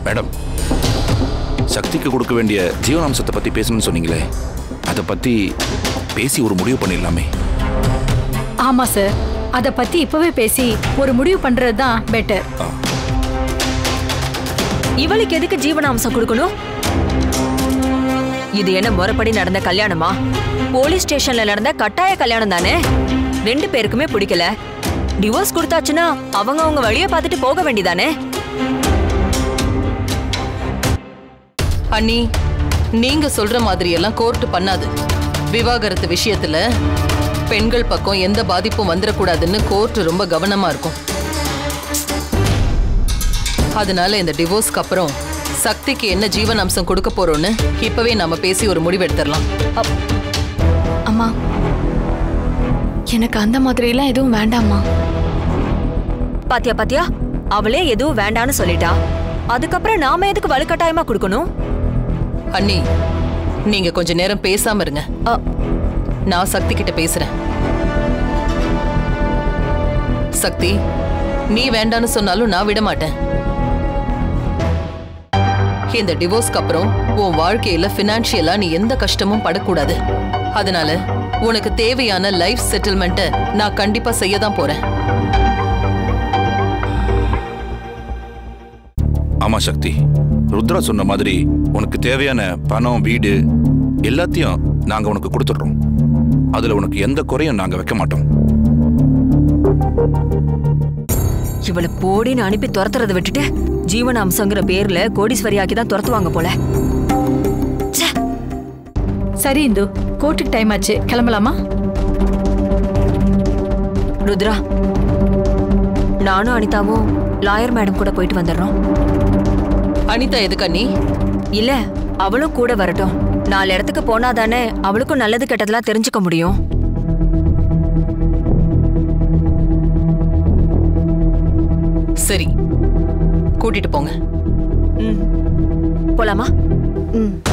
madam சக்திக்கு கொடுக்க வேண்டிய ஜீவனாம்சத்தை பத்தி பேசணும்னு சொன்னீங்களே அதை பத்தி பேசி ஒரு முடிவு பண்ணிடலாமே ஆமா சார் அத பத்தி இப்பவே பேசி ஒரு முடிவு பண்றது தான் பெட்டர் இவளுக்கு எதுக்கு ஜீவனாம்சம் கொடுக்கணும் இது என்ன முறைப்படி நடந்த கல்யாணமா போலீஸ் ஸ்டேஷன்ல நடந்த கட்டாய கல்யாணம் தானே ரெண்டு பேருக்குமே பிடிக்கல டிவோர்ஸ் கொடுத்தாச்சுன்னா அவங்க அவங்க வழியை பார்த்துட்டு போக வேண்டியதானே அண்ணி நீங்க சொல்ற மாதிரி எல்லாம் கோர்ட் பண்ணாது விவாகரத்து விஷயத்துல பெண்கள் பக்கம் எந்த பாதிப்பும் வந்துடக்கூடாதுன்னு கோர்ட் ரொம்ப கவனமா இருக்கும் அதனால இந்த டிவோர்ஸ்க்கு அப்புறம் சக்திக்கு என்ன ஜீவன் அம்சம் கொடுக்க போறோம்னு இப்பவே நாம பேசி ஒரு முடிவு எடுத்துடலாம் அம்மா எனக்கு அந்த மாதிரிலாம் எதுவும் வேண்டாம்மா பாத்தியா பாத்தியா அவளே எதுவும் வேண்டான்னு சொல்லிட்டா அதுக்கப்புறம் நாம எதுக்கு வலுக்கட்டாயமா கொடுக்கணும் அண்ணி நீங்க கொஞ்ச நேரம் பேசாம இருங்க அ, நான் சக்தி கிட்ட பேசுறேன் சக்தி நீ வேண்டான்னு சொன்னாலும் நான் விட மாட்டேன் இந்த டிவோர்ஸ்க்கு அப்புறம் உன் வாழ்க்கையில பினான்சியலா நீ எந்த கஷ்டமும் படக்கூடாது அதனால உனக்கு தேவையான லைஃப் செட்டில்மெண்ட்டை நான் கண்டிப்பா செய்ய தான் போறேன் ஆமா சக்தி ருத்ரா சொன்ன மாதிரி உனக்கு தேவையான பணம் வீடு எல்லாத்தையும் நாங்க உனக்கு கொடுத்துடுறோம் அதுல உனக்கு எந்த குறையும் நாங்க வைக்க மாட்டோம் இவளை போடின்னு அனுப்பி துரத்துறதை விட்டுட்டு ஜீவனாம்சங்கிற பேர்ல கோடீஸ்வரியாக்கி தான் துரத்துவாங்க போல ச்சே சரி இந்து கோர்ட்டுக்கு டைம் ஆச்சு கிளம்பலாமா ருத்ரா நானும் அனிதாவும் லாயர் மேடம் கூட போயிட்டு வந்துடுறோம் அனிதா எதுக்கு அண்ணி இல்ல அவளும் கூட வரட்டும் நாலு இடத்துக்கு போனாதானே அவளுக்கும் நல்லது கெட்டதெல்லாம் தெரிஞ்சுக்க முடியும் சரி கூட்டிட்டு போங்க ம் போலாமா ம்